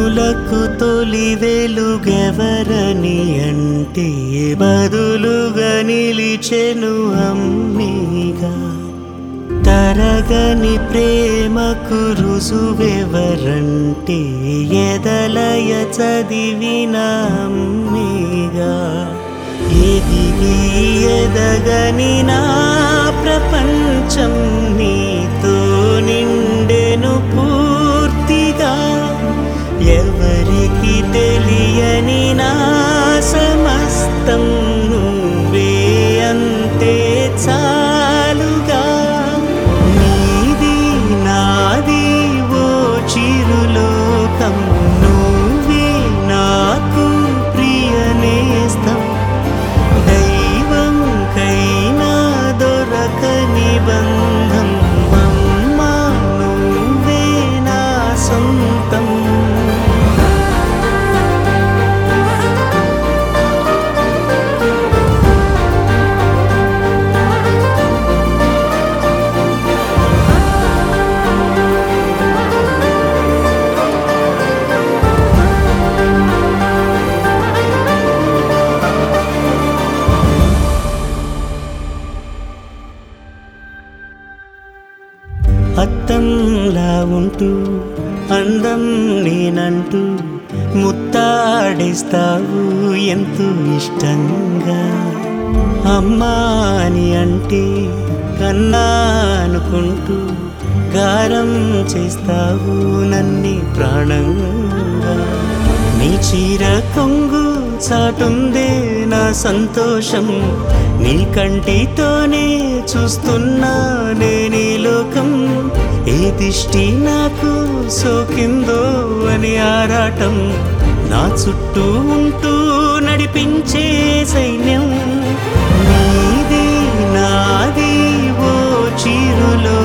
కన్నులకు తొలి వెలుగెవరని అంటే బదులుగా నిలిచెను అమ్మేగా తరగని ప్రేమకు రుజువెవరంటే ఎదలయ చదివిన అమ్మేగా ఎదిగి ఎదగని నా ప్రపంచం నీతో నిండెను పూర్తిగా ఎవరికి తెలియని నా సమస్తం నువ్వే అంతే చాలుగా నీది నాది ఓ చిరులోకం నువ్వే నాకు ప్రియ నేస్తం దైవం కైనా దొరకని బంధం అమ్మా నువ్వే నా సొంతం అత్తంలా ఉంటూ అందం నేనంటూ ముత్తాడిస్తావు ఎంతో ఇష్టంగా అమ్మా అని అంటే కన్నా అనుకుంటూ గారం చేస్తావు నన్ని ప్రాణంగా నీ చీర కొంగు చాటుందే నా సంతోషం నీ కంటితోనే చూస్తున్నా నేనీ లోకం ఏ దిష్టి నాకు సోకిందో అని ఆరాటం నా చుట్టూ ఉంటూ నడిపించే సైన్యం నీది నాది ఓ చీరులో